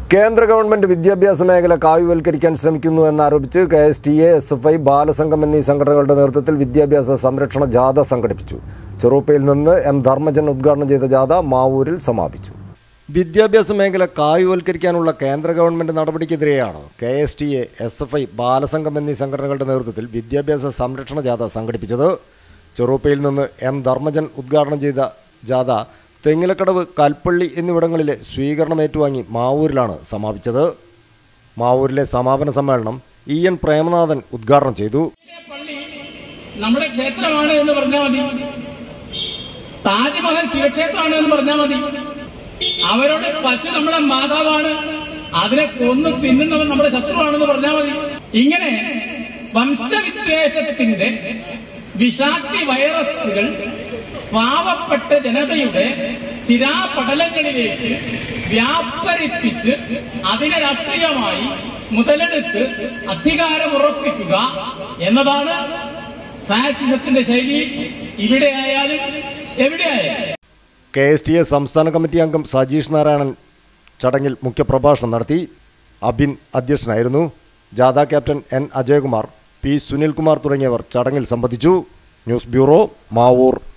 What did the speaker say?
കേന്ദ്ര ഗവൺമെന്റ് വിദ്യാഭ്യാസ മേഖല കാവ്യവൽക്കരിക്കാൻ ശ്രമിക്കുന്നു എന്നാരോപിച്ച് K S T A S F I Balasangham എന്നീ സംഘടനകളുടെ നേതൃത്വത്തിൽ വിദ്യാഭ്യാസ സംരക്ഷണ ജാഥ സംഘടിപ്പിച്ചു ചെറുപ്പയിൽ നിന്ന് എം ധർമ്മജൻ ഉദ്ഘാടനം ചെയ്ത ജാഥ മാവൂരിൽ സമാപിച്ചു വിദ്യാഭ്യാസ മേഖല കാവ്യവൽക്കരിക്കാനുള്ള കേന്ദ്ര ഗവൺമെന്റ് നടപടിക്കെതിരെയാണ് K S T A S F I Balasangham എന്നീ സംഘടനകളുടെ നേതൃത്വത്തിൽ വിദ്യാഭ്യാസ സംരക്ഷണ ജാഥ സംഘടിപ്പിച്ചത് ചെറുപ്പയിൽ നിന്ന് എം ധർമ്മജൻ ഉദ്ഘാടനം ചെയ്ത ജാഥ തെങ്ങിലക്കടവ് കൽപ്പള്ളി എന്നിവിടങ്ങളിലെ സ്വീകരണം ഏറ്റുവാങ്ങി മാവൂരിലാണ് സമാപിച്ചത് മാവൂരിലെ സമാപന സമ്മേളനം ഇ എൻ പ്രേമനാഥൻ ഉദ്ഘാടനം ചെയ്തു പള്ളി നമ്മുടെ ക്ഷേത്രമാണ് എന്ന് പറഞ്ഞാൽ മതി താജ്മഹൽ ശിവക്ഷേത്രമാണ് എന്ന് പറഞ്ഞാൽ മതി അവരോട് പശു നമ്മുടെ മാതാവാണ് അതിനെ കൊന്നു തിന്നുന്നവൻ നമ്മുടെ ശത്രുവാണെന്ന് പറഞ്ഞാൽ മതി ഇങ്ങനെ വംശവിദ്വേഷത്തിന്റെ വിഷാക്തി വൈറസുകൾ പാവപ്പെട്ട ജനതയുടെ ശിരാപടലങ്ങളിലേക്ക് വ്യാപരിപ്പിച്ച് അതിനെ രാഷ്ട്രീയമായി മുതലെടുത്ത് അധികാരമുറപ്പിക്കുക എന്നതാണ് ഫാസിസത്തിന്റെ ശൈലി ഇവിടെ ആയാലും എവിടെയായാലും കെ എസ് ടി എ സംസ്ഥാന കമ്മിറ്റി അംഗം സജീഷ് നാരായണൻ ചടങ്ങിൽ മുഖ്യപ്രഭാഷണം നടത്തി അബിൻ അധ്യക്ഷനായിരുന്നു ജാഥ captain N Ajayakumar P Sunilkumar തുടങ്ങിയവർ ചടങ്ങിൽ സംബന്ധിച്ചു ന്യൂസ് ബ്യൂറോ മാവൂർ